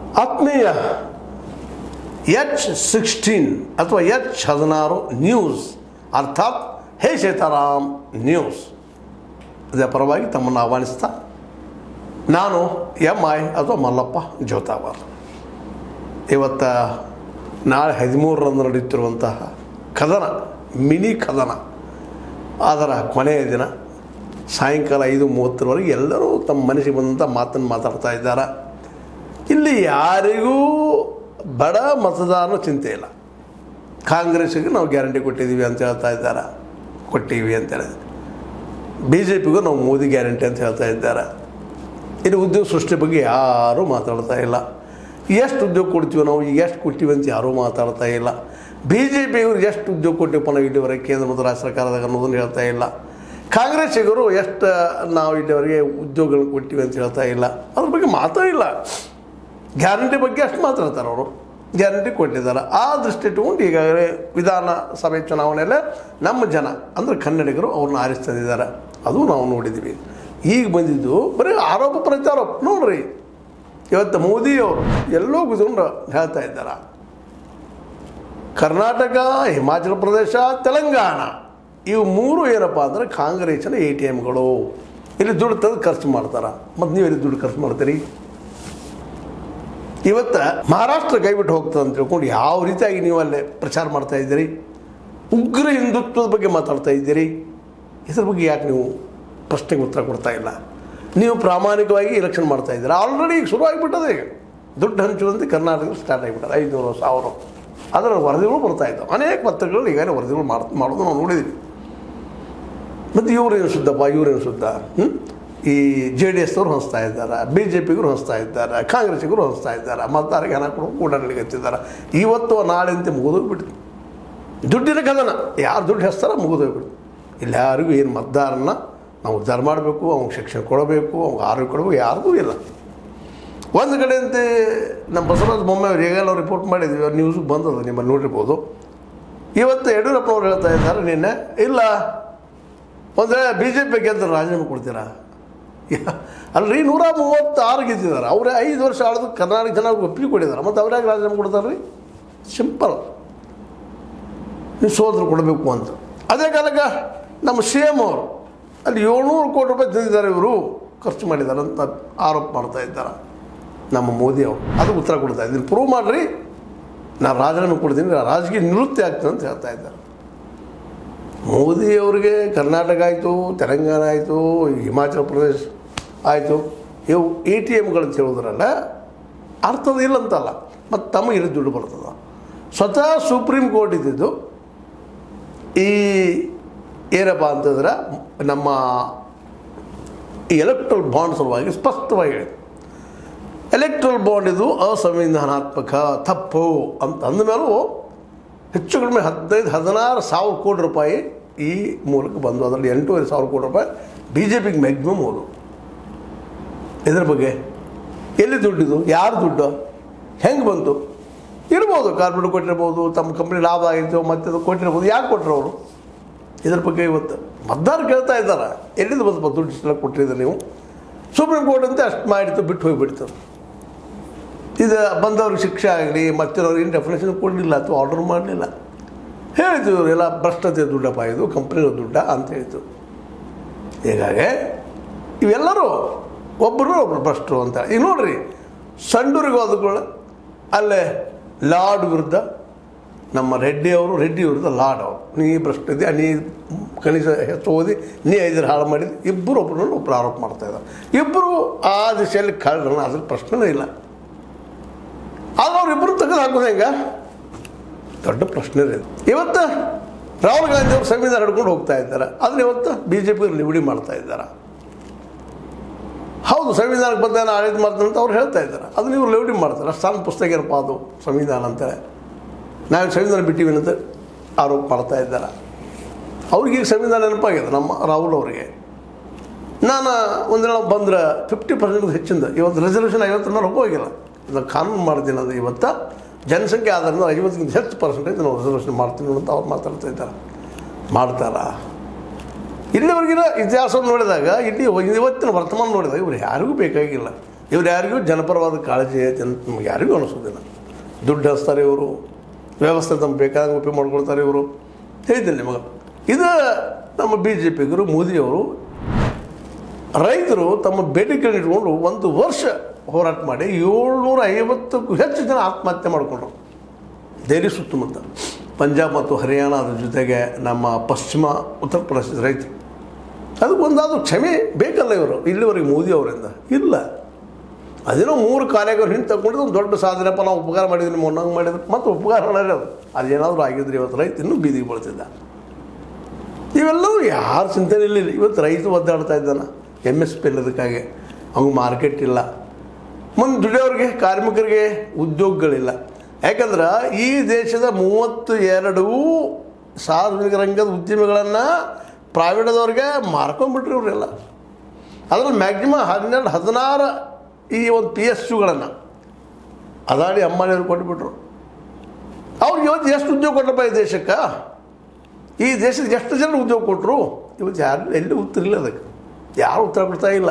ಆತ್ಮೀಯ H sixteen ಅಥವಾ H ಹದಿನಾರು ನ್ಯೂಸ್ ಅರ್ಥಾತ್ ಹೇ ಸೀತಾರಾಮ್ ನ್ಯೂಸ್ ಇದರ ಪರವಾಗಿ ತಮ್ಮನ್ನು ಆಹ್ವಾನಿಸ್ತಾ ನಾನು ಎಮ್ ಐ ಅಥವಾ ಮಲ್ಲಪ್ಪ ಜೋತಾವರ್ ಇವತ್ತ ನಾಳೆ ಹದಿಮೂರರಂದು ನಡೆಯುತ್ತಿರುವಂತಹ ಕದನ ಮಿನಿ ಕದನ ಅದರ ಕೊನೆಯ ದಿನ ಸಾಯಂಕಾಲ ಐದು ಮೂವತ್ತರವರೆಗೆ ಎಲ್ಲರೂ ತಮ್ಮ ಮನಸ್ಸಿಗೆ ಬಂದಂಥ ಮಾತನ್ನು ಮಾತಾಡ್ತಾ ಇದ್ದಾರೆ ಇಲ್ಲಿ ಯಾರಿಗೂ ಬಡ ಮತದಾರನ ಚಿಂತೆ ಇಲ್ಲ ಕಾಂಗ್ರೆಸ್ಸಿಗೆ ನಾವು ಗ್ಯಾರಂಟಿ ಕೊಟ್ಟಿದ್ದೀವಿ ಅಂತ ಹೇಳ್ತಾ ಇದ್ದಾರೆ ಕೊಟ್ಟೀವಿ ಅಂತೇಳಿ ಬಿ ಜೆ ಪಿಗೂ ನಾವು ಮೋದಿ ಗ್ಯಾರಂಟಿ ಅಂತ ಹೇಳ್ತಾ ಇದ್ದಾರೆ ಇಲ್ಲಿ ಉದ್ಯೋಗ ಸೃಷ್ಟಿ ಬಗ್ಗೆ ಯಾರೂ ಮಾತಾಡ್ತಾ ಇಲ್ಲ ಎಷ್ಟು ಉದ್ಯೋಗ ಕೊಡ್ತೀವಿ ನಾವು ಈಗ ಎಷ್ಟು ಕೊಟ್ಟಿವಿ ಅಂತ ಯಾರೂ ಮಾತಾಡ್ತಾ ಇಲ್ಲ ಬಿ ಜೆ ಪಿಯವ್ರಿಗೆ ಎಷ್ಟು ಉದ್ಯೋಗ ಕೊಟ್ಟಿವಪ್ಪ ನಾವು ಇಲ್ಲಿವರೆಗೆ ಕೇಂದ್ರ ಮತ್ತು ರಾಜ್ಯ ಸರ್ಕಾರದಾಗ ಅನ್ನೋದನ್ನು ಹೇಳ್ತಾ ಇಲ್ಲ ಕಾಂಗ್ರೆಸ್ಸಿಗರು ಎಷ್ಟು ನಾವು ಇಲ್ಲಿವರೆಗೆ ಉದ್ಯೋಗಗಳನ್ನು ಕೊಟ್ಟಿವಿ ಅಂತ ಹೇಳ್ತಾ ಇಲ್ಲ ಅದ್ರ ಬಗ್ಗೆ ಮಾತೇ ಇಲ್ಲ ಗ್ಯಾರಂಟಿ ಬಗ್ಗೆ ಅಷ್ಟು ಮಾತಾಡ್ತಾರೆ ಅವರು ಗ್ಯಾರಂಟಿ ಕೊಟ್ಟಿದ್ದಾರೆ ಆ ದೃಷ್ಟಿ ಇಟ್ಕೊಂಡು ಈಗಾಗಲೇ ವಿಧಾನಸಭೆ ಚುನಾವಣೆಯಲ್ಲೇ ನಮ್ಮ ಜನ ಅಂದರೆ ಕನ್ನಡಿಗರು ಅವ್ರನ್ನ ಆರಿಸ್ತಂದಿದ್ದಾರೆ ಅದು ನಾವು ನೋಡಿದ್ದೀವಿ ಈಗ ಬಂದಿದ್ದು ಬರೀ ಆರೋಪ ಪ್ರತ್ಯಾರೋಪ ನೋಡ್ರಿ ಇವತ್ತು ಮೋದಿಯವರು ಎಲ್ಲೋ ಕುತ್ಕೊಂಡು ಹೇಳ್ತಾ ಇದ್ದಾರೆ ಕರ್ನಾಟಕ ಹಿಮಾಚಲ ಪ್ರದೇಶ ತೆಲಂಗಾಣ ಇವು ಮೂರು ಏನಪ್ಪ ಅಂದರೆ ಕಾಂಗ್ರೆಸ್ಸಿನ ಎ ಟಿ ಎಮ್ಗಳು ಇಲ್ಲಿ ದುಡ್ಡು ತಂದು ಖರ್ಚು ಮಾಡ್ತಾರೆ ಮತ್ತು ನೀವು ಇಲ್ಲಿ ದುಡ್ಡು ಖರ್ಚು ಮಾಡ್ತೀರಿ ಇವತ್ತು ಮಹಾರಾಷ್ಟ್ರ ಕೈಬಿಟ್ಟು ಹೋಗ್ತದೆ ಅಂತ ತಿಳ್ಕೊಂಡು ಯಾವ ರೀತಿಯಾಗಿ ನೀವು ಅಲ್ಲೇ ಪ್ರಚಾರ ಮಾಡ್ತಾ ಇದ್ದೀರಿ ಉಗ್ರ ಹಿಂದುತ್ವದ ಬಗ್ಗೆ ಮಾತಾಡ್ತಾ ಇದ್ದೀರಿ ಇದ್ರ ಬಗ್ಗೆ ಯಾಕೆ ನೀವು ಪ್ರಶ್ನೆಗೆ ಉತ್ತರ ಕೊಡ್ತಾ ಇಲ್ಲ ನೀವು ಪ್ರಾಮಾಣಿಕವಾಗಿ ಎಲೆಕ್ಷನ್ ಮಾಡ್ತಾ ಇದ್ದೀರಾ ಆಲ್ರೆಡಿ ಈಗ ಶುರು ಆಗಿಬಿಟ್ಟದೆ ಈಗ ದುಡ್ಡು ಹಂಚುವಂತೆ ಕರ್ನಾಟಕದಲ್ಲಿ ಸ್ಟಾರ್ಟ್ ಆಗಿಬಿಟ್ಟದೆ ಐದುನೂರು ಸಾವಿರ ಅದರ ವರದಿಗಳು ಬರ್ತಾ ಇದ್ದಾವೆ ಅನೇಕ ಪತ್ರಗಳು ಈಗಾಗಲೇ ವರದಿಗಳು ಮಾಡ್ ಮಾಡೋದು ನಾವು ನೋಡಿದ್ದೀವಿ ಮತ್ತು ಇವ್ರೇನು ಶುದ್ಧಪ್ಪ ಇವ್ರೇನು ಶುದ್ಧ ಹ್ಮ್? ಈ ಜೆ ಡಿ ಎಸ್ನವ್ರು ಹಂಚ್ತಾ ಇದ್ದಾರೆ ಬಿ ಜೆ ಪಿಗರು ಹಂಚ್ತಾ ಇದ್ದಾರೆ ಕಾಂಗ್ರೆಸ್ಸಿಗರು ಹಂಚ್ತಾ ಇದ್ದಾರೆ ಮತದಾರರಿಗೆ ಹಣ ಕೊಡು ಕೂಡ ನಡಿಗತ್ತಿದ್ದಾರೆ ಇವತ್ತು ನಾಳೆ ಅಂತ ಮುಗಿದೋಗ್ಬಿಡ್ತು ದುಡ್ಡಿನ ಕದನ ಯಾರು ದುಡ್ಡು ಹೆಸ್ತಾರ ಮುಗಿದೋಗ್ಬಿಡ್ತು ಇಲ್ಲಿ ಯಾರಿಗೂ ಏನು ಮತದಾರನ್ನ ನಾವು ಉದ್ಧಾರ ಮಾಡಬೇಕು ಅವ್ನಿಗೆ ಶಿಕ್ಷಣ ಕೊಡಬೇಕು ಅವ್ನಿಗೆ ಆರೋಗ್ಯ ಕೊಡಬೇಕು ಯಾರಿಗೂ ಇಲ್ಲ ಒಂದು ಕಡೆಯಂತೆ ನಮ್ಮ ಬಸವರಾಜ ಬೊಮ್ಮಾಯಿ ಅವ್ರು ಈಗೆಲ್ಲ ರಿಪೋರ್ಟ್ ಮಾಡಿದ್ವಿ ಅವ್ರು ನ್ಯೂಸ್ ಬಂದದ ನಿಮ್ಮಲ್ಲಿ ನೋಡಿರ್ಬೋದು ಇವತ್ತು ಯಡಿಯೂರಪ್ಪನವ್ರು ಹೇಳ್ತಾ ಇದ್ದಾರೆ ನಿನ್ನೆ ಇಲ್ಲ ಒಂದು ವೇಳೆ ಬಿ ಜೆ ಪಿ ಗೆದ್ದರೆ ರಾಜೀನಾಮೆ ಕೊಡ್ತೀರಾ ಯಾ- ಅಲ್ರಿ ನೂರ ಮೂವತ್ತಾರು ಗೆದ್ದಿದ್ದಾರೆ ಅವರೇ ಐದು ವರ್ಷ ಆಳಿದು ಕರ್ನಾಟಕ ಜನ ಒಪ್ಪಿಗೆ ಕೊಟ್ಟಿದ್ದಾರೆ ಮತ್ತು ಅವ್ರ್ಯಾಗ ರಾಜೀನಾಮೆ ಕೊಡ್ತಾರೆ ರೀ ಸಿಂಪಲ್ ನೀವು ಸೋದ್ರು ಕೊಡಬೇಕು ಅಂತ ಅದೇ ಕಾಲಕ್ಕೆ ನಮ್ಮ ಸಿ ಎಮ್ ಅವರು ಅಲ್ಲಿ ಏಳ್ನೂರು ಕೋಟಿ ರೂಪಾಯಿ ತಂದಿದ್ದಾರೆ ಇವರು ಖರ್ಚು ಮಾಡಿದ್ದಾರೆ ಅಂತ ಆರೋಪ ಮಾಡ್ತಾ ಇದ್ದಾರೆ ನಮ್ಮ ಮೋದಿ ಅವರು ಅದು ಉತ್ತರ ಕೊಡ್ತಾ ಇದ್ದೀನಿ ಪ್ರೂವ್ ಮಾಡಿರಿ ನಾನು ರಾಜೀನಾಮೆ ಕೊಡ್ತೀನಿ ನಾನು ರಾಜಕೀಯ ನಿವೃತ್ತಿ ಆಗ್ತದೆ ಅಂತ ಹೇಳ್ತಾ ಇದ್ದಾರೆ ಮೋದಿಯವರಿಗೆ ಕರ್ನಾಟಕ ಆಯಿತು ತೆಲಂಗಾಣ ಆಯಿತು ಹಿಮಾಚಲ ಪ್ರದೇಶ ಆಯಿತು ಇವು ಎ ಟಿ ಎಮ್ಗಳಂತ ಹೇಳೋದ್ರಲ್ಲ ಅರ್ಥದ ಇಲ್ಲ ಅಂತಲ್ಲ ಮತ್ತು ತಮಗೆ ಇಲ್ಲಿ ದುಡ್ಡು ಬರ್ತದೆ ಸ್ವತಃ ಸುಪ್ರೀಂ ಕೋರ್ಟ್ ಇದ್ದಿದ್ದು ಈ ಏನಪ್ಪ ಅಂತಂದ್ರೆ ನಮ್ಮ ಈ ಎಲೆಕ್ಟ್ರಲ್ ಬಾಂಡ್ ಸಲುವಾಗಿ ಸ್ಪಷ್ಟವಾಗಿ ಹೇಳಿದೆ ಎಲೆಕ್ಟ್ರಲ್ ಬಾಂಡ್ ಇದು ಅಸಂವಿಧಾನಾತ್ಮಕ ತಪ್ಪು ಅಂತ ಅಂದಮೇಲೂ ಹೆಚ್ಚು ಕಡಿಮೆ ಹದಿನೈದು ಹದಿನಾರು ಸಾವಿರ ಕೋಟಿ ರೂಪಾಯಿ ಈ ಮೂಲಕ ಬಂದು ಅದರಲ್ಲಿ ಎಂಟೂವರೆ ಸಾವಿರ ಕೋಟಿ ರೂಪಾಯಿ ಬಿ ಜೆ ಪಿಗೆ ಮ್ಯಾಕ್ಸಿಮಮ್ ಹೋದು ಇದ್ರ ಬಗ್ಗೆ ಎಲ್ಲಿ ದುಡ್ಡಿದು ಯಾರು ದುಡ್ಡು ಹೆಂಗೆ ಬಂತು ಇರ್ಬೋದು ಕಾರ್ಪೊರೇಟ್ ಕೊಟ್ಟಿರ್ಬೋದು ತಮ್ಮ ಕಂಪ್ನಿ ಲಾಭ ಆಗಿತ್ತು ಮತ್ತೆ ಅದು ಕೊಟ್ಟಿರ್ಬೋದು ಯಾಕೆ ಕೊಟ್ಟರು ಅವರು ಇದ್ರ ಬಗ್ಗೆ ಇವತ್ತು ಮತದಾರ ಕೇಳ್ತಾ ಇದ್ದಾರೆ ಎಲ್ಲಿಂದ ಬಂದಪ್ಪ ದುಡ್ಡು ಇಷ್ಟೆಲ್ಲ ಕೊಟ್ಟಿದ್ದೀರಿ ನೀವು ಸುಪ್ರೀಂ ಕೋರ್ಟ್ ಅಂತ ಅಷ್ಟು ಮಾಡಿತ್ತು ಬಿಟ್ಟು ಹೋಗಿಬಿಡ್ತು ಇದು ಬಂದವ್ರಿಗೆ ಶಿಕ್ಷೆ ಆಗಲಿ ಮತ್ತಿರೋರು ಏನು ಡೆಫಿನೇಷನ್ ಕೊಡಲಿಲ್ಲ ಅಥವಾ ಆರ್ಡರ್ ಮಾಡಲಿಲ್ಲ ಹೇಳಿತು ಇವರೆಲ್ಲ ಭ್ರಷ್ಟತೆ ದುಡ್ಡಪ್ಪ ಇದು ಕಂಪ್ನಿಯ ದುಡ್ಡ ಅಂತ ಹೇಳಿತು ಹೀಗಾಗಿ ಇವೆಲ್ಲರೂ ಒಬ್ಬರು ಒಬ್ಬರು ಭ್ರಷ್ಟರು ಅಂತ ಈಗ ನೋಡ್ರಿ ಸಂಡೂರಿಗೆ ಹೋದಗಳು ಅಲ್ಲೇ ಲಾರ್ಡ್ ವಿರುದ್ಧ ನಮ್ಮ ರೆಡ್ಡಿ ಅವರು ರೆಡ್ಡಿ ವಿರುದ್ಧ ಲಾರ್ಡ್ ಅವರು ನೀ ಭ್ರಷ್ಟ ಇದೆಯಾ ನೀ ಕನಿಷ್ಠ ಹೆಚ್ಚು ಓದಿ ನೀ ಐದರ ಹಾಳು ಮಾಡಿದ್ದು ಇಬ್ಬರು ಒಬ್ಬರನ್ನು ಒಬ್ಬರು ಆರೋಪ ಮಾಡ್ತಾ ಇದ್ದಾರೆ ಇಬ್ಬರು ಆ ದಿಶೆಯಲ್ಲಿ ಕಳ್ಳರನ್ನ ಅದ್ರ ಪ್ರಶ್ನೆನೇ ಇಲ್ಲ ಆದ್ರೆ ಅವ್ರಿಬ್ಬರು ತೆಗೆದು ಹಾಕೋದು ಹೆಂಗ ದೊಡ್ಡ ಪ್ರಶ್ನೆ ಇದೆ ಇವತ್ತು ರಾಹುಲ್ ಗಾಂಧಿ ಅವರು ಸಂವಿಧಾನ ಹಿಡ್ಕೊಂಡು ಹೋಗ್ತಾ ಇದ್ದಾರೆ ಆದರೆ ಇವತ್ತು ಬಿ ಜೆ ಪಿ ನಿವಡಿ ಮಾಡ್ತಾ ಇದ್ದಾರೆ ಹೌದು ಸಂವಿಧಾನಕ್ಕೆ ಬಂದ ಆಡಳಿತ ಮಾಡ್ತಾರೆ ಅಂತ ಅವ್ರು ಹೇಳ್ತಾ ಇದ್ದಾರೆ ಅದನ್ನ ಇವ್ರು ಲೆವಡಿ ಮಾಡ್ತಾರೆ ಸ್ಥಾನ ಪುಸ್ತಕ ಏನಪ್ಪ ಅದು ಸಂವಿಧಾನ ಅಂತೇಳಿ ನಾವು ಸಂವಿಧಾನ ಬಿಟ್ಟಿವಿ ಅಂತ ಆರೋಪ ಮಾಡ್ತಾ ಇದ್ದಾರೆ ಅವ್ರಿಗೆ ಈಗ ಸಂವಿಧಾನ ನೆನಪಾಗಿದೆ ನಮ್ಮ ರಾಹುಲ್ ಅವರಿಗೆ ನಾನು ಒಂದಿನ ಬಂದ್ರೆ ಫಿಫ್ಟಿ ಪರ್ಸೆಂಟ್ ಹೆಚ್ಚಿಂದ ಇವತ್ತು ರೆಸಲ್ಯೂಷನ್ ಐವತ್ತರ ಮೇಲೆ ಹೋಗಿಲ್ಲ ಇದು ಕಾನೂನು ಮಾಡ್ತೀನಿ ಅದು ಇವತ್ತು ಜನಸಂಖ್ಯೆ ಆಧಾರದ ಐವತ್ತಕ್ಕಿಂತ ಹೆಚ್ಚು ಪರ್ಸೆಂಟೇಜ್ ನಾವು ರಿಸರ್ವೇಷನ್ ಮಾಡ್ತೀನಿ ಅಂತ ಅವ್ರು ಮಾತಾಡ್ತಾ ಇದ್ದಾರೆ ಮಾಡ್ತಾರಾ ಇಲ್ಲಿವರೆಗಿನ ಇತಿಹಾಸವನ್ನು ನೋಡಿದಾಗ ಇಲ್ಲಿ ಇವತ್ತಿನ ವರ್ತಮಾನ ನೋಡಿದಾಗ ಇವರು ಯಾರಿಗೂ ಬೇಕಾಗಿಲ್ಲ ಇವ್ರು ಯಾರಿಗೂ ಜನಪರವಾದ ಕಾಳಜಿ ಐತೆ ಅಂತ ನಮ್ಗೆ ಯಾರಿಗೂ ಅನಿಸೋದಿಲ್ಲ ದುಡ್ಡು ಹಚ್ತಾರೆ ಇವರು ವ್ಯವಸ್ಥೆ ತಮ್ಮ ಬೇಕಾದಂಗೆ ಉಪಯೋಗ ಮಾಡ್ಕೊಳ್ತಾರೆ ಇವರು ಹೇಳಿದ್ದೀನಿ ನಿಮಗೆ ಇದು ನಮ್ಮ ಬಿ ಜೆ ಪಿಗರು ಮೋದಿಯವರು ರೈತರು ತಮ್ಮ ಬೇಡಿಕೆಗಳನ್ನ ಇಟ್ಕೊಂಡು ಒಂದು ವರ್ಷ ಹೋರಾಟ ಮಾಡಿ ಏಳ್ನೂರ ಐವತ್ತಕ್ಕೂ ಹೆಚ್ಚು ಜನ ಆತ್ಮಹತ್ಯೆ ಮಾಡಿಕೊಂಡ್ರು ದೆಹಲಿ ಸುತ್ತಮುತ್ತ ಪಂಜಾಬ್ ಮತ್ತು ಹರಿಯಾಣ ಅದ್ರ ಜೊತೆಗೆ ನಮ್ಮ ಪಶ್ಚಿಮ ಉತ್ತರ ಪ್ರದೇಶದ ರೈತರು ಅದಕ್ಕೆ ಒಂದಾದ್ರೂ ಕ್ಷಮೆ ಬೇಕಲ್ಲ ಇವರು ಇಲ್ಲಿವರೆಗೆ ಮೋದಿ ಅವರಿಂದ ಇಲ್ಲ ಅದೇನೋ ಮೂರು ಕಾರ್ಯಗಳು ಹಿಂದೆ ತಗೊಂಡಿದ್ದು ಒಂದು ದೊಡ್ಡ ಸಾಧನೆಪ್ಪ ನಾವು ಉಪಕಾರ ಮಾಡಿದ್ವಿ ನಿಮ್ಮ ಮೊನ್ನಂಗೆ ಮಾಡಿದ್ರು ಮತ್ತು ಉಪಕಾರ ಮಾಡೋದು ಅದು ಅದೇನಾದರೂ ಆಗಿದ್ರೆ ಇವತ್ತು ರೈತ ಇನ್ನೂ ಬೀದಿಗೆ ಬೀಳ್ತಿದ್ದ ಇವೆಲ್ಲವೂ ಯಾರು ಚಿಂತನೆ ಇಲ್ಲ ಇವತ್ತು ರೈತ ಒದ್ದಾಡ್ತಾ ಇದ್ದಾನೆ ಎಮ್ ಎಸ್ ಪಿ ಇಲ್ಲದಕ್ಕಾಗಿ ಅವ್ನಿಗೆ ಮಾರ್ಕೆಟ್ ಇಲ್ಲ ಮುಂದೆ ದುಡಿಯೋರಿಗೆ ಕಾರ್ಮಿಕರಿಗೆ ಉದ್ಯೋಗಗಳಿಲ್ಲ ಯಾಕಂದ್ರೆ ಈ ದೇಶದ ಮೂವತ್ತು ಎರಡು ಸಾರ್ವಜನಿಕ ರಂಗದ ಉದ್ಯಮಿಗಳನ್ನು ಪ್ರೈವೇಟ್ದವ್ರಿಗೆ ಮಾರ್ಕೊಂಡ್ಬಿಟ್ರಿ ಇವರೆಲ್ಲ ಅದ್ರಲ್ಲಿ ಮ್ಯಾಕ್ಸಿಮಮ್ ಹನ್ನೆರಡು ಹದಿನಾರು ಈ ಒಂದು ಪಿ ಎಸ್ ಯುಗಳನ್ನು ಅದಾಡಿ ಅಂಬಾನಿಯವ್ರು ಕೊಟ್ಬಿಟ್ರು ಅವ್ರಿಗೆ ಇವತ್ತು ಎಷ್ಟು ಉದ್ಯೋಗ ಕೊಟ್ಟಪ್ಪ ಈ ದೇಶಕ್ಕೆ ಈ ದೇಶದ ಎಷ್ಟು ಜನ ಉದ್ಯೋಗ ಕೊಟ್ಟರು ಇವತ್ತು ಯಾರು ಎಲ್ಲಿ ಉತ್ತರ ಇಲ್ಲ ಅದಕ್ಕೆ ಯಾರು ಉತ್ತರ ಕೊಡ್ತಾ ಇಲ್ಲ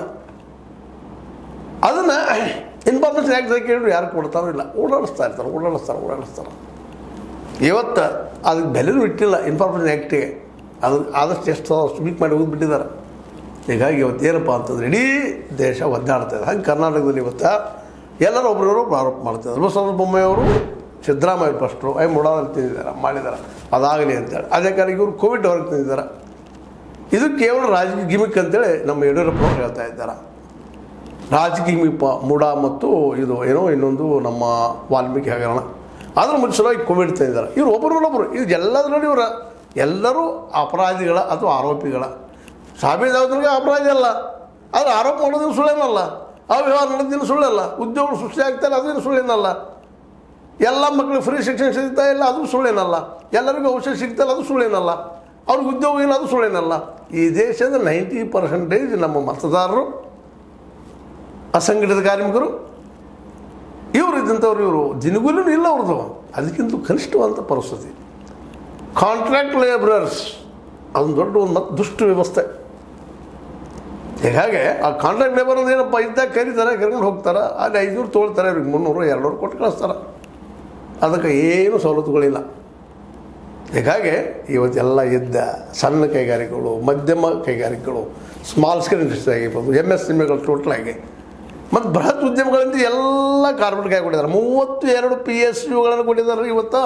ಅದನ್ನು ಇನ್ಫಾರ್ಮೇಷನ್ ಯಾಕೆ ಕೇಳಿದ್ರು ಯಾರು ಕೊಡ್ತಾರೋ ಇಲ್ಲ ಓಡಾಡಿಸ್ತಾ ಇರ್ತಾರೆ ಓಡಾಡಿಸ್ತಾರೆ ಓಡಾಡಿಸ್ತಾರೆ ಇವತ್ತು ಅದಕ್ಕೆ ಬೆಲೆನೂ ಇಟ್ಟಿಲ್ಲ ಇನ್ಫಾರ್ಮೇಷನ್ ಆ್ಯಕ್ಟಿಗೆ ಅದು ಆದಷ್ಟು ಎಷ್ಟು ಅಷ್ಟು ವೀಕ್ ಮಾಡಿ ಹೋಗ್ಬಿಟ್ಟಿದ್ದಾರೆ ಹೀಗಾಗಿ ಇವತ್ತು ಏನಪ್ಪ ಅಂತಂದ್ರೆ ಇಡೀ ದೇಶ ಒದ್ದಾಡ್ತಾ ಇದೆ ಹಾಗೆ ಕರ್ನಾಟಕದಲ್ಲಿ ಇವತ್ತು ಎಲ್ಲರೂ ಒಬ್ಬರವರು ಆರೋಪ ಮಾಡ್ತಿದ್ದಾರೆ ಬಸವರಾಜ ಬೊಮ್ಮೆಯವರು ಸಿದ್ದರಾಮಯ್ಯ ಫಸ್ಟರು ಐ ಮುಡಾದಲ್ಲಿ ತಿಂದಿದ್ದಾರೆ ಮಾಡಿದ್ದಾರೆ ಅದಾಗಲಿ ಅಂತೇಳಿ ಅದೇ ಕಾರಣಕ್ಕೆ ಇವರು ಕೋವಿಡ್ ಹೊರಗೆ ತಿಂದಿದ್ದಾರೆ ಇದು ಕೇವಲ ರಾಜಕೀಯ ಗಿಮಿಕ್ ಅಂತೇಳಿ ನಮ್ಮ ಯಡಿಯೂರಪ್ಪನವ್ರು ಹೇಳ್ತಾ ಇದ್ದಾರೆ ರಾಜಕೀಯ ಗಿಮಿಪ್ಪ ಮುಡ ಮತ್ತು ಇದು ಏನೋ ಇನ್ನೊಂದು ನಮ್ಮ ವಾಲ್ಮೀಕಿ ಹಗರಣ ಅದ್ರ ಮುಂಚಿತವಾಗಿ ಕೋವಿಡ್ ತಂದಿದ್ದಾರೆ ಇವ್ರು ಒಬ್ಬರಲ್ಲೊಬ್ಬರು ಇದು ಎಲ್ಲದರಲ್ಲಿ ಇವರ ಎಲ್ಲರೂ ಅಪರಾಧಿಗಳ ಅಥವಾ ಆರೋಪಿಗಳ ಸಾಬೀದಾದ್ರಿಗೆ ಅಪರಾಧಿ ಅಲ್ಲ ಆದರೆ ಆರೋಪ ಮಾಡೋದು ಸುಳ್ಳೇನಲ್ಲ ಅವ್ಯವಹಾರ ನಡೆದಿದ್ದು ಸುಳ್ಳಲ್ಲ ಉದ್ಯೋಗ ಸೃಷ್ಟಿ ಆಗ್ತಾ ಇಲ್ಲ ಅದೇನು ಸುಳ್ಳೇನಲ್ಲ ಎಲ್ಲ ಮಕ್ಕಳಿಗೆ ಫ್ರೀ ಶಿಕ್ಷಣ ಸಿಗ್ತಾ ಇಲ್ಲ ಅದು ಸುಳ್ಳೇನಲ್ಲ ಎಲ್ಲರಿಗೂ ಔಷಧ ಸಿಗ್ತಾ ಇಲ್ಲ ಅದು ಸುಳ್ಳೇನಲ್ಲ ಅವ್ರಿಗೆ ಉದ್ಯೋಗ ಇಲ್ಲ ಅದು ಸುಳ್ಳೇನಲ್ಲ ಈ ದೇಶದ ನೈಂಟಿ ಪರ್ಸೆಂಟೇಜ್ ನಮ್ಮ ಮತದಾರರು ಅಸಂಘಟಿತ ಕಾರ್ಮಿಕರು ಇವರು ಇದ್ದಂಥವ್ರು ಇವರು ದಿನಗೂಲಿನೂ ಇಲ್ಲ ಅವ್ರದ್ದು ಅದಕ್ಕಿಂತ ಕನಿಷ್ಠವಾದಂಥ ಪರಿಸ್ಥಿತಿ ಕಾಂಟ್ರಾಕ್ಟ್ ಲೇಬರರ್ಸ್ ಅದೊಂದು ದೊಡ್ಡ ಒಂದು ಮತ್ತು ದುಷ್ಟ ವ್ಯವಸ್ಥೆ ಹೀಗಾಗಿ ಆ ಕಾಂಟ್ರಾಕ್ಟ್ ಲೇಬರ್ ಅಂದ್ರೆ ಏನಪ್ಪ ಇದ್ದಾಗ ಕರೀತಾರೆ ಕರ್ಕೊಂಡು ಹೋಗ್ತಾರೆ ಅಲ್ಲಿ ಐದುನೂರು ತೊಗೊಳ್ತಾರೆ ಇವ್ರಿಗೆ ಮುನ್ನೂರು ಎರಡುನೂರು ಕೊಟ್ಟು ಕಳಿಸ್ತಾರೆ ಅದಕ್ಕೆ ಏನು ಸವಲತ್ತುಗಳಿಲ್ಲ ಹೀಗಾಗಿ ಇವತ್ತೆಲ್ಲ ಇದ್ದ ಸಣ್ಣ ಕೈಗಾರಿಕೆಗಳು ಮಧ್ಯಮ ಕೈಗಾರಿಕೆಗಳು ಸ್ಮಾಲ್ ಸ್ಕೇಲ್ ಇಂಡಸ್ಟ್ರಿ ಆಗಿರ್ಬೋದು ಎಮ್ ಎಸ್ ಎಮ್ಎಗಳು ಟೋಟಲ್ ಆಗಿ ಮತ್ತು ಬೃಹತ್ ಉದ್ಯಮಗಳಿಂದ ಎಲ್ಲ ಕಾರ್ಪೊರೇಟ್ ಕೈ ಕೊಟ್ಟಿದ್ದಾರೆ ಮೂವತ್ತು ಎರಡು ಪಿ ಎಸ್ ಯುಗಳನ್ನು ಕೊಟ್ಟಿದ್ದಾರೆ ಇವತ್ತು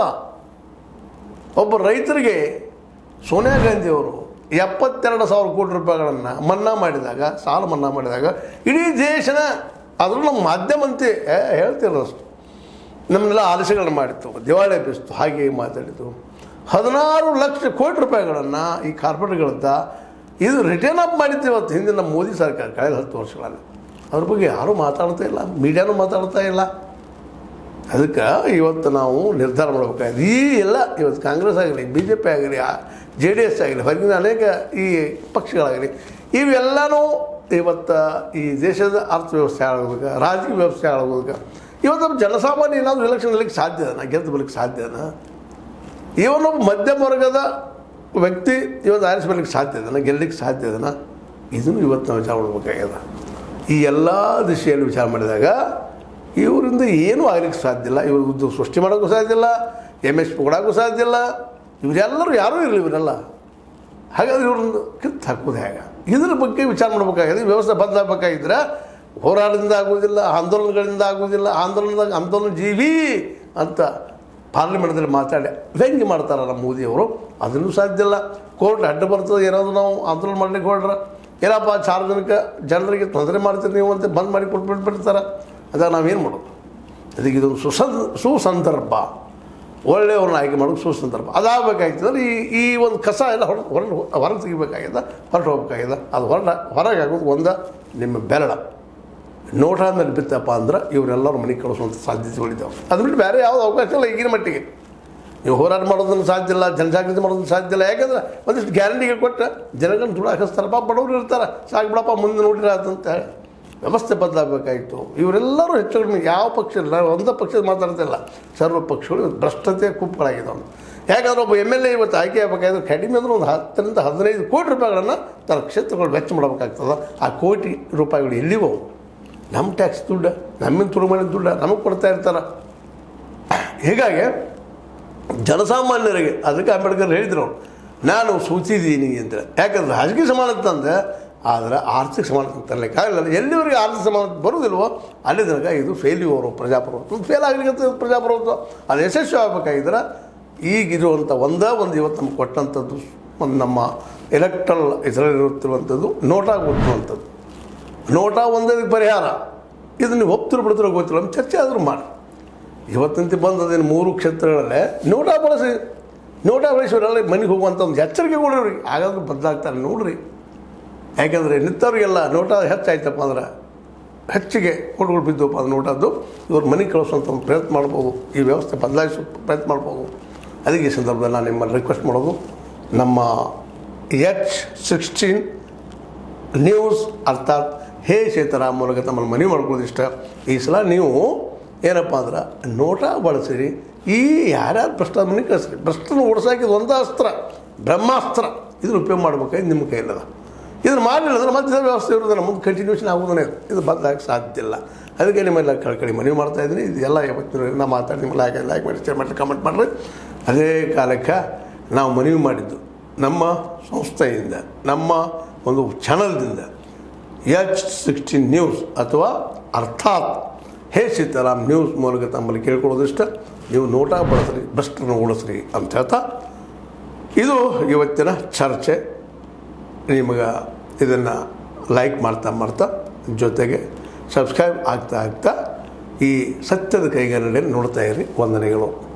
ಒಬ್ಬ ರೈತರಿಗೆ ಸೋನಿಯಾ ಗಾಂಧಿಯವರು ಎಪ್ಪತ್ತೆರಡು ಸಾವಿರ ಕೋಟಿ ರೂಪಾಯಿಗಳನ್ನು ಮನ್ನಾ ಮಾಡಿದಾಗ ಸಾಲ ಮನ್ನಾ ಮಾಡಿದಾಗ ಇಡೀ ದೇಶನ ಅದರಲ್ಲೂ ನಮ್ಮ ಮಾಧ್ಯಮ ಅಂತ ಹೇಳ್ತಿರೋಷ್ಟು ನಮ್ಮನ್ನೆಲ್ಲ ಆಲಸ್ಯಗಳನ್ನು ಮಾಡಿತ್ತು ದಿವಾಳಿ ಎಬ್ಬಿಸ್ತು ಹಾಗೆ ಹೀಗೆ ಮಾತಾಡಿತು ಹದಿನಾರು ಲಕ್ಷ ಕೋಟಿ ರೂಪಾಯಿಗಳನ್ನು ಈ ಕಾರ್ಪೊರೇಟ್ಗಳಿಂದ ಇದು ರಿಟರ್ನ್ ಅಪ್ ಮಾಡಿತ್ತು ಇವತ್ತು ಹಿಂದಿನ ನಮ್ಮ ಮೋದಿ ಸರ್ಕಾರ ಕಳೆದ ಹತ್ತು ವರ್ಷಗಳಲ್ಲಿ ಅದ್ರ ಬಗ್ಗೆ ಯಾರೂ ಮಾತಾಡ್ತಾ ಇಲ್ಲ ಮೀಡಿಯಾನೂ ಮಾತಾಡ್ತಾ ಇಲ್ಲ ಅದಕ್ಕೆ ಇವತ್ತು ನಾವು ನಿರ್ಧಾರ ಮಾಡಬೇಕಾಗಿದೆ ಈ ಎಲ್ಲ ಇವತ್ತು ಕಾಂಗ್ರೆಸ್ ಆಗಲಿ ಬಿ ಜೆ ಪಿ ಆಗಲಿ ಜೆ ಡಿ ಎಸ್ ಆಗಲಿ ಹೊರಗಿನ ಅನೇಕ ಈ ಪಕ್ಷಗಳಾಗಲಿ ಇವೆಲ್ಲನೂ ಇವತ್ತು ಈ ದೇಶದ ಅರ್ಥವ್ಯವಸ್ಥೆ ಹಾಳಾಗೋದಕ್ಕೆ ರಾಜಕೀಯ ವ್ಯವಸ್ಥೆ ಹಾಳಾಗೋದಕ್ಕೆ ಇವತ್ತು ನಮ್ಮ ಜನಸಾಮಾನ್ಯ ಏನಾದರೂ ಎಲೆಕ್ಷನ್ ನಿಲ್ಲಕ್ಕೆ ಸಾಧ್ಯನಾ ಗೆದ್ದು ಬರ್ಲಿಕ್ಕೆ ಸಾಧ್ಯನಾ ಇವನೊಬ್ಬ ಮಧ್ಯಮ ವರ್ಗದ ವ್ಯಕ್ತಿ ಇವತ್ತು ಆರಿಸ್ಬರ್ಲಿಕ್ಕೆ ಸಾಧ್ಯ ಇದನ್ನ ಗೆಲ್ಲಲಿಕ್ಕೆ ಸಾಧ್ಯ ಇದನ್ನ ಇದನ್ನು ಇವತ್ತು ನಾವು ವಿಚಾರ ಮಾಡಬೇಕಾಗ್ಯದ ಈ ಎಲ್ಲ ದಿಶೆಯಲ್ಲಿ ವಿಚಾರ ಮಾಡಿದಾಗ ಇವರಿಂದ ಏನೂ ಆಗ್ಲಿಕ್ಕೆ ಸಾಧ್ಯ ಇಲ್ಲ ಇವ್ರ ಉದ್ಯೋಗ ಸೃಷ್ಟಿ ಮಾಡೋಕ್ಕೂ ಸಾಧ್ಯ ಇಲ್ಲ ಎಮ್ ಎಸ್ ಪಿ ಕೊಡೋಕ್ಕೂ ಸಾಧ್ಯ ಇಲ್ಲ ಇವರೆಲ್ಲರೂ ಯಾರೂ ಇರಲಿ ಇವರೆಲ್ಲ ಹಾಗಾದ್ರೆ ಇವ್ರನ್ನ ಕಿತ್ತು ಹಾಕೋದು ಹೇಗೆ ಇದ್ರ ಬಗ್ಗೆ ವಿಚಾರ ಮಾಡಬೇಕಾಗಿದೆ ವ್ಯವಸ್ಥೆ ಬದಲಾಗಬೇಕಾಗಿದ್ರೆ ಹೋರಾಟದಿಂದ ಆಗೋದಿಲ್ಲ ಆಂದೋಲನಗಳಿಂದ ಆಗೋದಿಲ್ಲ ಆಂದೋಲನದಾಗ ಆಂದೋಲನ ಜೀವಿ ಅಂತ ಪಾರ್ಲಿಮೆಂಟ್ದಲ್ಲಿ ಮಾತಾಡಿ ವ್ಯಂಗ್ಯ ಮಾಡ್ತಾರೆ ನಮ್ಮ ಮೋದಿಯವರು ಅದನ್ನು ಸಾಧ್ಯ ಇಲ್ಲ ಕೋರ್ಟ್ ಅಡ್ಡ ಬರ್ತದೆ ಏನಾದರೂ ನಾವು ಆಂದೋಲನ ಮಾಡ್ಲಿಕ್ಕೆ ಹೊರಡ್ರೆ ಏನಪ್ಪ ಸಾರ್ವಜನಿಕ ಜನರಿಗೆ ತೊಂದರೆ ಮಾಡ್ತೀರಿ ನೀವು ಅಂತ ಬಂದ್ ಮಾಡಿ ಕೊಟ್ಬಿಟ್ಬಿಡ್ತಾರೆ ಅದಾಗ ನಾವೇನು ಮಾಡೋದು ಅದಕ್ಕೆ ಇದೊಂದು ಸುಸಂದ ಸುಸಂದರ್ಭ ಒಳ್ಳೆಯವ್ರನ್ನ ಆಯ್ಕೆ ಮಾಡೋದು ಸುಸಂದರ್ಭ ಅದಾಗಬೇಕಾಗ್ತದೆ ಈ ಈ ಒಂದು ಕಸ ಎಲ್ಲ ಹೊರ ಹೊರಗೆ ಹೊರಗೆ ತೆಗಿಬೇಕಾಗ್ಯದ ಹೊರಟು ಹೋಗ್ಬೇಕಾಗ್ಯದ ಅದು ಹೊರ ಹೊರಗೆ ಆಗೋದು ಒಂದು ನಿಮ್ಮ ಬೆರಳ ನೋಟ ಮೇಲೆ ಬಿತ್ತಪ್ಪ ಅಂದ್ರೆ ಇವರೆಲ್ಲರೂ ಮನೆಗೆ ಕಳಿಸುವಂಥ ಸಾಧ್ಯತೆಗಳಿದ್ದಾವೆ ಅದು ಬಿಟ್ಟು ಬೇರೆ ಯಾವುದು ಅವಕಾಶ ಇಲ್ಲ ಈಗಿನ ಮಟ್ಟಿಗೆ ನೀವು ಹೋರಾಟ ಮಾಡೋದನ್ನು ಸಾಧ್ಯ ಇಲ್ಲ ಜನಜಾಗೃತಿ ಮಾಡೋದನ್ನು ಸಾಧ್ಯ ಇಲ್ಲ ಯಾಕಂದ್ರೆ ಒಂದಿಷ್ಟು ಗ್ಯಾರಂಟಿಗೆ ಕೊಟ್ಟು ಜನಗಳನ್ನ ದುಡ ಹಾಕಿಸ್ತಾರಪ್ಪ ಬಡವರು ಇರ್ತಾರೆ ಸಾಕು ಬಿಡಪ್ಪ ಮುಂದೆ ನೋಡಿರ ಅಂತ ಹೇಳಿ ವ್ಯವಸ್ಥೆ ಬದಲಾಗಬೇಕಾಯಿತು ಇವರೆಲ್ಲರೂ ಹೆಚ್ಚು ಕಡಿಮೆ ಯಾವ ಪಕ್ಷ ಇಲ್ಲ ನಾವು ಒಂದೇ ಪಕ್ಷದ ಮಾತಾಡ್ತಿಲ್ಲ ಸರ್ವ ಪಕ್ಷಗಳು ಇವತ್ತು ಭ್ರಷ್ಟತೆ ಕುಪ್ಪಗಳಾಗಿದ್ದಾವೆ ಯಾಕಂದ್ರೆ ಒಬ್ಬ ಎಮ್ ಎಲ್ ಎ ಇವತ್ತು ಆಯ್ಕೆ ಆಗಬೇಕಾದ್ರೆ ಕಡಿಮೆ ಅಂದ್ರೆ ಒಂದು ಹತ್ತರಿಂದ ಹದಿನೈದು ಕೋಟಿ ರೂಪಾಯಿಗಳನ್ನು ತನ್ನ ಕ್ಷೇತ್ರಗಳು ವೆಚ್ಚ ಮಾಡಬೇಕಾಗ್ತದೆ ಆ ಕೋಟಿ ರೂಪಾಯಿಗಳು ಎಲ್ಲಿವೋ ನಮ್ಮ ಟ್ಯಾಕ್ಸ್ ದುಡ್ಡು ನಮ್ಮಿಂದ ತುರು ಮಾಡಿದ ದುಡ್ಡು ನಮಗೆ ಕೊಡ್ತಾ ಇರ್ತಾರೆ ಹೀಗಾಗಿ ಜನಸಾಮಾನ್ಯರಿಗೆ ಅದಕ್ಕೆ ಅಂಬೇಡ್ಕರ್ ಹೇಳಿದ್ರು ಅವ್ರು, ನಾನು ಸೂಚಿದ್ದೀನಿ ಅಂತ ಯಾಕಂದ್ರೆ ರಾಜಕೀಯ ಸಮಾನತೆ ತಂದೆ ಆದರೆ ಆರ್ಥಿಕ ಸಮಾನತೆ ತರಲಿಕ್ಕೆ ಆಗಲ್ಲ ಎಲ್ಲಿವರೆಗೆ ಆರ್ಥಿಕ ಸಮಾನತೆ ಬರೋದಿಲ್ವೋ ಅಲ್ಲಿ ತನಕ ಇದು ಫೇಲ್ಯೂರು ಪ್ರಜಾಪ್ರಭುತ್ವ ಫೇಲ್ ಆಗ್ಲಿಕ್ಕೆ ಪ್ರಜಾಪ್ರಭುತ್ವ ಅದು ಯಶಸ್ವಿ ಆಗ್ಬೇಕಾಗಿದ್ರೆ ಈಗಿರುವಂಥ ಒಂದೇ ಒಂದು ಇವತ್ತು ನಮ್ಗೆ ಕೊಟ್ಟಂಥದ್ದು ಒಂದು ನಮ್ಮ ಎಲೆಕ್ಟ್ರಲ್ ಇದರಲ್ಲಿರುತ್ತಿರುವಂಥದ್ದು ನೋಟಾ ಗೊತ್ತಿರುವಂಥದ್ದು ನೋಟಾ ಒಂದೇ ಪರಿಹಾರ ಇದು ನೀವು ಒಪ್ತಿರೋ ಬಿಡ್ತಿರೋ ಗೊತ್ತಿಲ್ಲ ನಮ್ಮ ಚರ್ಚೆ ಆದರೂ ಮಾಡಿ ಇವತ್ತಂತೆ ಬಂದದೇನು ಮೂರು ಕ್ಷೇತ್ರಗಳಲ್ಲೇ ನೋಟಾ ಬಳಸಿ ನೋಟಾ ಬಳಸಿವರೆಲ್ಲ ಮನೆಗೆ ಹೋಗುವಂಥ ಒಂದು ಎಚ್ಚರಿಕೆ ಕೊಡ್ರಿ ಹಾಗಾದ್ರೆ ಬದಲಾಗ್ತಾರೆ ನೋಡ್ರಿ ಯಾಕೆಂದರೆ ನಿಂತವ್ರಿಗೆಲ್ಲ ನೋಟ ಹೆಚ್ಚಾಯ್ತಪ್ಪ ಅಂದ್ರೆ ಹೆಚ್ಚಿಗೆ ಓಟ್ಗಳು ಬಿದ್ದಪ್ಪ ಅದು ನೋಟದ್ದು ಇವ್ರ ಮನೆಗೆ ಕಳಿಸುವಂಥ ಒಂದು ಪ್ರಯತ್ನ ಮಾಡ್ಬೋದು ಈ ವ್ಯವಸ್ಥೆ ಬದಲಾಯಿಸೋ ಪ್ರಯತ್ನ ಮಾಡ್ಬೋದು ಅದಕ್ಕೆ ಈ ಸಂದರ್ಭದಲ್ಲಿ ನಾನು ನಿಮ್ಮಲ್ಲಿ ರಿಕ್ವೆಸ್ಟ್ ಮಾಡೋದು ನಮ್ಮ ಎಚ್ ಸಿಕ್ಸ್ಟೀನ್ ನ್ಯೂಸ್ ಅರ್ಥಾತ್ ಹೇ ಸೀತಾರಾಮ್ ಮೂಲಕ ತಮ್ಮನ್ನು ಮನವಿ ಮಾಡ್ಕೊಳ್ಳೋದು ಇಷ್ಟ ಈ ಸಲ ನೀವು ಏನಪ್ಪ ಅಂದ್ರೆ ನೋಟ ಬಳಸಿರಿ ಈ ಯಾರ್ಯಾರು ಭ್ರಷ್ಟ ಮನೆ ಕಳಿಸ್ರಿ ಭ್ರಷ್ಟನ ಓಡಿಸಾಕಿದ ಒಂದು ಅಸ್ತ್ರ ಬ್ರಹ್ಮಾಸ್ತ್ರ ಇದನ್ನು ಉಪಯೋಗ ಮಾಡ್ಬೇಕಾಗಿ ನಿಮ್ಮ ಕೈಲದ ಇದನ್ನು ಮಾಡಲಿಲ್ಲ ಅಂದ್ರೆ ಮತ್ತೆ ಇದೇ ವ್ಯವಸ್ಥೆ ಇರೋದಿಲ್ಲ ಮುಂದೆ ಕಂಟಿನ್ಯೂಷನ್ ಆಗೋದೇ ಇದು ಬದಲಾಗಕ್ಕೆ ಸಾಧ್ಯ ಇಲ್ಲ ಅದಕ್ಕೆ ನಿಮ್ಮೆಲ್ಲ ಕಳ್ಕಳಿ ಮನವಿ ಮಾಡ್ತಾ ಇದ್ದೀನಿ ಇದೆಲ್ಲ ಯಾವತ್ತಿನ ನಾ ಮಾತಾಡಿ ನಿಮ್ಮ ಲೈಕ್ ಲೈಕ್ ಮಾಡಿ ಶೇರ್ ಮಾಡಿ ಕಮೆಂಟ್ ಮಾಡಿರಿ ಅದೇ ಕಾಲಕ್ಕೆ ನಾವು ಮನವಿ ಮಾಡಿದ್ದು ನಮ್ಮ ಸಂಸ್ಥೆಯಿಂದ ನಮ್ಮ ಒಂದು ಚಾನಲ್ದಿಂದ ಎಚ್ ಸಿಕ್ಸ್ಟೀನ್ ನ್ಯೂಸ್ ಅಥವಾ ಅರ್ಥಾತ್ ಹೇ ಸೀತಾರಾಮ್ ನ್ಯೂಸ್ ಮೂಲಕ ತಮ್ಮಲ್ಲಿ ಕೇಳ್ಕೊಳ್ಳೋದಿಷ್ಟ ನೀವು ನೋಟ ಬಳಸ್ರಿ ಭ್ರಷ್ಟರನ್ನು ಓಡಿಸ್ರಿ ಅಂತ ಹೇಳ್ತಾ ಇದು ಇವತ್ತಿನ ಚರ್ಚೆ ನಿಮಗೆ ಇದನ್ನು ಲೈಕ್ ಮಾಡ್ತಾ ಮಾಡ್ತಾ ಜೊತೆಗೆ ಸಬ್ಸ್ಕ್ರೈಬ್ ಆಗ್ತಾ ಆಗ್ತಾ ಈ ಸತ್ಯದ ಕೈಗಾರಿಕೆಯನ್ನು ನೋಡ್ತಾ ಇರಿ ವಂದನೆಗಳು